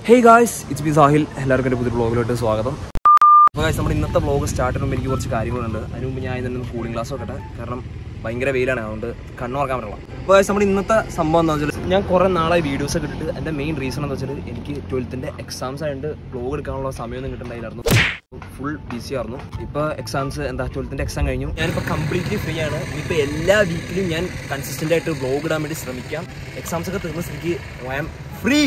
Hey guys it's B Sahil എല്ലാവർക്കും എൻ്റെ പുതിയ ബ്ലോഗിലോട്ട് സ്വാഗതം അപ്പോൾ ഗായ്സ് നമ്മുടെ ഇന്നത്തെ ബ്ലോഗ് സ്റ്റാർട്ട് ചെയ്യുമ്പോൾ എനിക്ക് കുറച്ച് കാര്യങ്ങളുണ്ട് അതിന് മുമ്പ് ഞാൻ ഇതിന് കൂളിംഗ് ഗ്ലാസ് വെക്കട്ടെ കാരണം ഭയങ്കര വെയിലാണ് അതുകൊണ്ട് കണ്ണുറക്കാൻ പറ്റില്ല അപ്പോൾ ഗായ്സ് നമ്മുടെ ഇന്നത്തെ സംഭവം എന്താ വെച്ചാൽ ഞാൻ കുറേ നാളായി വീഡിയോസ് ഒക്കെ ഇട്ടിട്ട് എൻ്റെ മെയിൻ റീസൺ എന്ന് വെച്ചാൽ എനിക്ക് ട്വൽത്തിൻ്റെ എക്സാംസ് ആയതുകൊണ്ട് ബ്ലോഗ് എടുക്കാനുള്ള സമയമൊന്നും കിട്ടുന്നുണ്ടായിരുന്നു ഫുൾ ബിസി ആയിരുന്നു ഇപ്പോൾ എക്സാംസ് എന്താ ട്വൽത്തിൻ്റെ എക്സാം കഴിഞ്ഞു ഞാനിപ്പോൾ കംപ്ലീറ്റ്ലി ഫ്രീ ആണ് ഇപ്പോൾ എല്ലാ വീക്കിലും ഞാൻ കൺസിസ്റ്റൻ്റ് ആയിട്ട് ബ്ലോഗ് ഇടാൻ വേണ്ടി ശ്രമിക്കാം എക്സാംസ് ഒക്കെ തീർന്ന സ്ഥിതിക്ക് ഐ ആം ഫ്രീ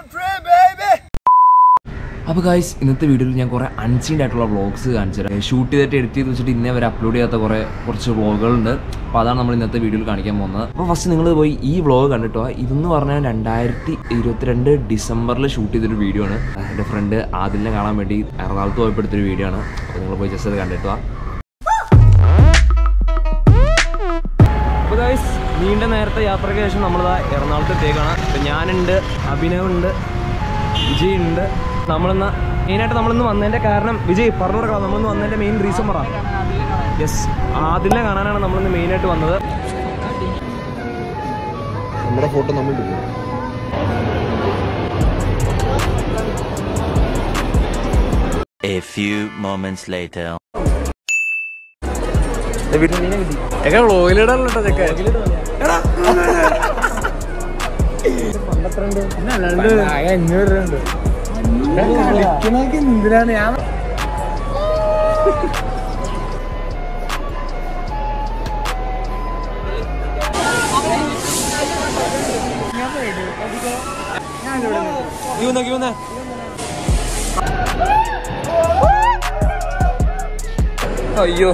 അപ്പോൾ ഗായ്സ് ഇന്നത്തെ വീഡിയോയിൽ ഞാൻ കുറേ അൺസീൻഡ് ആയിട്ടുള്ള വ്ളോഗ്സ് കാണിച്ചു തരാം ഷൂട്ട് ചെയ്തിട്ട് എഡിറ്റ് ചെയ്ത് വെച്ചിട്ട് ഇന്നേ വരെ അപ്ലോഡ് ചെയ്യാത്ത കുറേ കുറച്ച് വ്ളോഗുകളുണ്ട് അപ്പോൾ അതാണ് നമ്മൾ ഇന്നത്തെ വീഡിയോയിൽ കാണിക്കാൻ പോകുന്നത് അപ്പോൾ ഫസ്റ്റ് നിങ്ങൾ പോയി ഈ വ്ളോഗ് കണ്ടിട്ടോ ഇതെന്ന് പറഞ്ഞാൽ രണ്ടായിരത്തി ഇരുപത്തിരണ്ട് ഡിസംബറിൽ ഷൂട്ട് ചെയ്തൊരു വീഡിയോ ആണ് എൻ്റെ ഫ്രണ്ട് ആദിലിനെ കാണാൻ വേണ്ടി എറണാകുളത്ത് പോയപ്പോൾ എടുത്തൊരു വീഡിയോ ആണ് അപ്പോൾ നിങ്ങൾ പോയി ജസ്റ്റ് അത് കണ്ടിട്ടോ അപ്പോൾ ഗൈസ് നീണ്ട നേരത്തെ യാത്രയ്ക്ക് ശേഷം നമ്മളിതാ എറണാകുളത്തെത്തേക്കാണ് ഇപ്പം ഞാനുണ്ട് അഭിനവുണ്ട് വിജയ് ഉണ്ട് നമ്മളിന്ന് മെയിനായിട്ട് നമ്മളിന്ന് വന്നതിൻ്റെ കാരണം വിജയ് പറഞ്ഞു കൊടുക്കാം നമ്മളിന്ന് വന്നതിൻ്റെ മെയിൻ റീസൺ പറ യെസ് ആദിലിനെ കാണാനാണ് നമ്മളിന്ന് മെയിനായിട്ട് വന്നത് നമ്മുടെ ഫോട്ടോ നമ്മൾ A few moments later. വീട്ടിൽ നീനെ കിട്ടി എങ്ങനെ വ്ളോഗിലിടാനല്ലോ ചെക്ക അഞ്ഞൂറ് രൂപ കളിക്കണൊക്കെ എന്തിനാണ് ഞാൻ നീ വന്നോ, നീ വന്നോ. അയ്യോ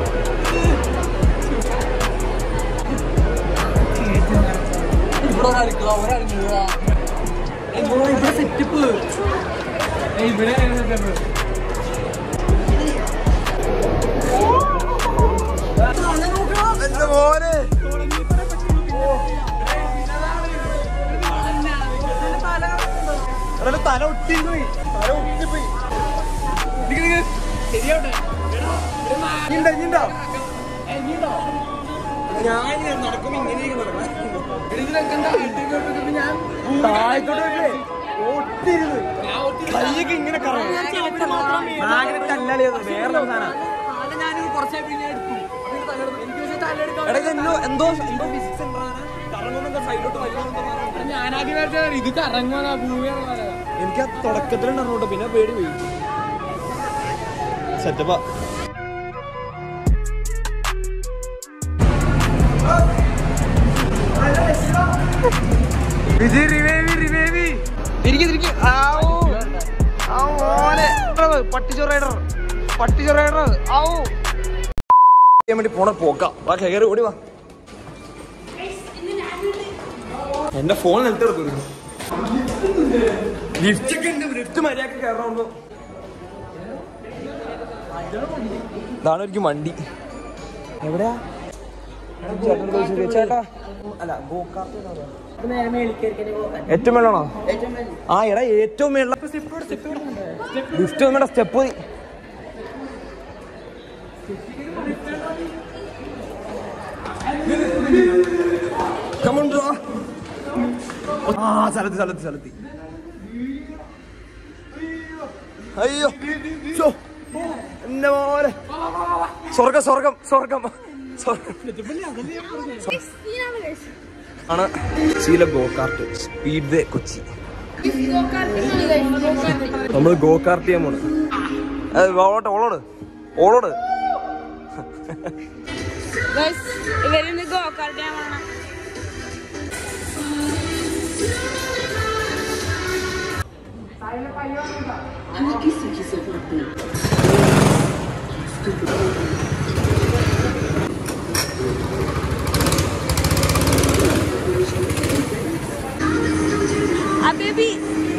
തല ഒട്ടിപ്പോയി തല ഒട്ടിപ്പോയി ഞാൻ നടക്കുമ്പോ ഇങ്ങനെയൊക്കെ താഴത്തോട്ട് ഒട്ടിരുന്ന് കൈയൊക്കെ ഇങ്ങനെ മാഗ്നറ്റ് അല്ലല്ലേ അത് വേറെ സാധനം എടാ ഇത് എന്തോ എന്തോ എന്തോ ഫിസിക്സ് കറങ്ങുന്ന സൈഡിലോട്ട് വലിയ ഞാനാദ്യം ഇത് കറങ്ങാനാ ഭൂമിയാണ് എനിക്ക് ആ തുടക്കത്തിലുണ്ടായിരുന്നു കേട്ടോ പിന്നെ പേടി പോയി സെറ്റപ്പാ വിജയ് റിവേവി റിവേവി തിരികെ തിരികെ പട്ടിച്ചോ റൈഡർ പട്ടിച്ചോ റൈഡർ ആവൂ ചെയ്യാൻ വേണ്ടി പോണ പോക്ക വാ കയറി ഓടി വാ എന്റെ ഫോൺ നിലത്തെടുക്കുന്നു ലിഫ്റ്റ് ഒക്കെ ഉണ്ട് ലിഫ്റ്റ് മര്യാദക്ക് കയറണമുണ്ടോ ഇതാണ് എനിക്ക് വണ്ടി എവിടെയാ ചേട്ടൻ ചോദിച്ചത് ചേട്ടാ അല്ല ഗോകാർട്ട് ഏറ്റവും മേലാണോ ആ എടാ ഏറ്റവും മേള ലിഫ്റ്റ് വന്നടാ സ്റ്റെപ്പ് ആ സ്ഥലത്ത് സ്ഥലത്ത് സ്ഥലത്ത് അയ്യോ ശോ, എന്റെ മോനെ സ്വർഗം സ്വർഗം സ്വർഗം സ്വർഗം ആണ് ശീല ഗോകാർട്ട് സ്പീഡ് വേ കൊച്ചി നമ്മൾ ഗോകാർട്ട് ചെയ്യാൻ പോണ് ഓളോട്ട് ഓളോട് ഓളോട് ഇവരിന്ന് ഗോകാർട്ട് ഞാൻ വേണം ആ ബേബി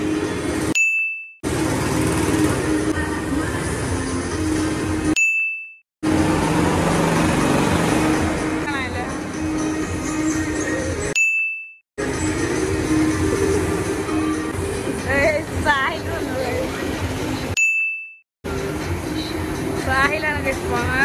സാഹിൽ വന്നത് സാഹിലാണ് കിട്ടുവാങ്ങ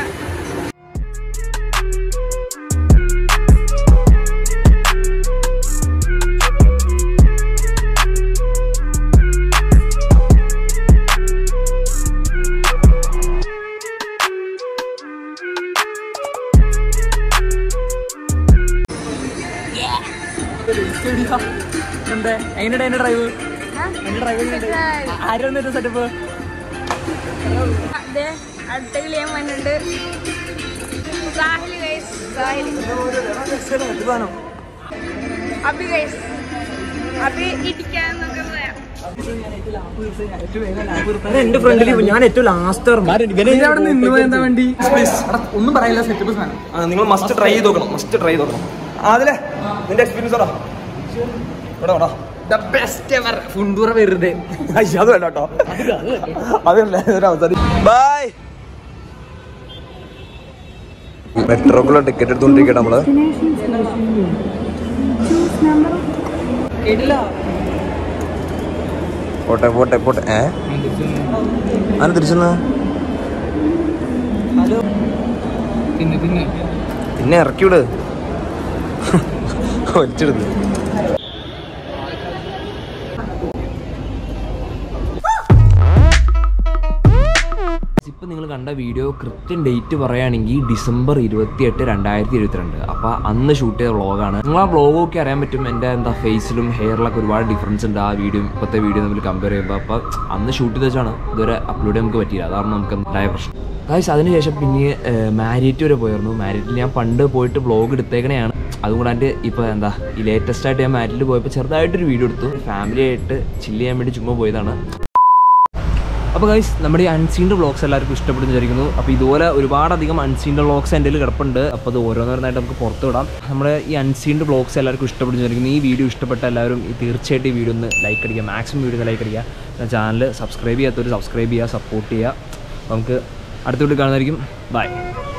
എന്താ എങ്ങനെയുണ്ട് എന്റെ ഡ്രൈവ് എന്റെ ഡ്രൈവ് ആരും സെറ്റപ്പ് അതെ അടുത്ത കിളിയാൻ വന്നിട്ടുണ്ട് സാഹിൽ ഗൈസ് സാഹിൽ അബി ഗൈസ് അബി ഇടിക്കാൻ നോക്കുന്നതാ എന്റെ ഫ്രണ്ടിൽ ഞാൻ ഏറ്റവും ലാസ്റ്റ് അവിടെ നിന്ന് പോയ എന്താ വണ്ടി ഒന്നും പറയില്ല സെറ്റപ്പ് സാധനം നിങ്ങൾ മസ്റ്റ് ട്രൈ ചെയ്ത് നോക്കണം മസ്റ്റ് ട്രൈ ചെയ്ത് നോക്കണം അതിലെ നിന്റെ എക്സ്പീരിയൻസ് പറ ഇവിടെ വേടാ ദ ബെസ്റ്റ് എവർ ഫുണ്ടൂറ വെറുതെ അയ്യ, അത് വേണ്ട കേട്ടോ അതല്ലേ ഒരു അവസരം ബൈ മെട്രോക്കുള്ള ടിക്കറ്റ് എടുത്തോണ്ടിരിക്കട്ടെ നമ്മള് പോട്ടെ പോട്ടെ പോട്ടെ ഏ അങ്ങനെ തിരിച്ചെന്ന് പിന്നെ പിന്നെ പിന്നെ ഇറക്കിവിട് വലിച്ചെടുത്ത് ഇപ്പം നിങ്ങൾ കണ്ട വീഡിയോ കൃത്യം ഡേറ്റ് പറയുകയാണെങ്കിൽ ഡിസംബർ ഇരുപത്തിയെട്ട് രണ്ടായിരത്തി ഇരുപത്തിരണ്ട് അപ്പോൾ അന്ന് ഷൂട്ട് ചെയ്ത വ്ളോഗാണ് നിങ്ങൾ ആ വ്ളോഗൊക്കെ അറിയാൻ പറ്റും എൻ്റെ എന്താ ഫേസിലും ഹെയറിലൊക്കെ ഒരുപാട് ഡിഫറൻസ് ഉണ്ട് ആ വീഡിയോ ഇപ്പോഴത്തെ വീഡിയോ തമ്മിൽ കമ്പയർ ചെയ്യുമ്പോൾ അപ്പോൾ അന്ന് ഷൂട്ട് ചെയ്ത് വെച്ചാണ് ഇതുവരെ അപ്ലോഡ് ചെയ്യാൻ നമുക്ക് പറ്റിയില്ല അതാണ് നമുക്ക് ഉണ്ടായ പ്രശ്നം ഗായ്സ് അതിനുശേഷം പിന്നെ മാരിറ്റ് വരെ പോയിരുന്നു മാരിറ്റിൽ ഞാൻ പണ്ട് പോയിട്ട് വ്ളോഗ് എടുത്തേക്കണെയാണ് അതുകൂടാണ്ട് ഇപ്പോൾ എന്താ ഈ ലേറ്റസ്റ്റ് ആയിട്ട് ഞാൻ മാരിറ്റിൽ പോയപ്പോൾ ചെറുതായിട്ടൊരു വീഡിയോ എടുത്തു ഫാമിലി ആയിട്ട് ചില്ല് ചെയ്യാൻ വേണ്ടി ചുമ്മാ പോയതാണ് അപ്പോൾ ഗൈസ് നമ്മുടെ ഈ അൺസീൻഡ് വ്ളോഗ്സ് എല്ലാവർക്കും ഇഷ്ടപ്പെടുന്നു വിചാരിക്കുന്നു അപ്പോൾ ഇതുപോലെ ഒരുപാടധികം അൺസീൻഡ് വ്ളോഗ്സ് എൻ്റെ കയ്യിൽ കിടപ്പുണ്ട് അപ്പോൾ അത് ഓരോന്നോരോന്നായിട്ട് നമുക്ക് പുറത്ത് വിടാം നമ്മുടെ ഈ അൺസീൻഡ് വ്ളോഗ്സ് എല്ലാവർക്കും ഇഷ്ടപ്പെടുന്നു വിചാരിക്കുന്നു ഈ വീഡിയോ ഇഷ്ടപ്പെട്ട എല്ലാവരും ഈ തീർച്ചയായിട്ടും ഈ വീഡിയോ ഒന്ന് ലൈക്ക് അടിക്കുക മാക്സിമം വീഡിയോ ലൈക്ക് അടിക്കുക ചാനൽ സബ്സ്ക്രൈബ് ചെയ്യാത്തവർ സബ്സ്ക്രൈബ് ചെയ്യുക സപ്പോർട്ട് ചെയ്യുക നമുക്ക് അടുത്ത വീഡിയോ കാണുന്നതായിരിക്കും ബൈ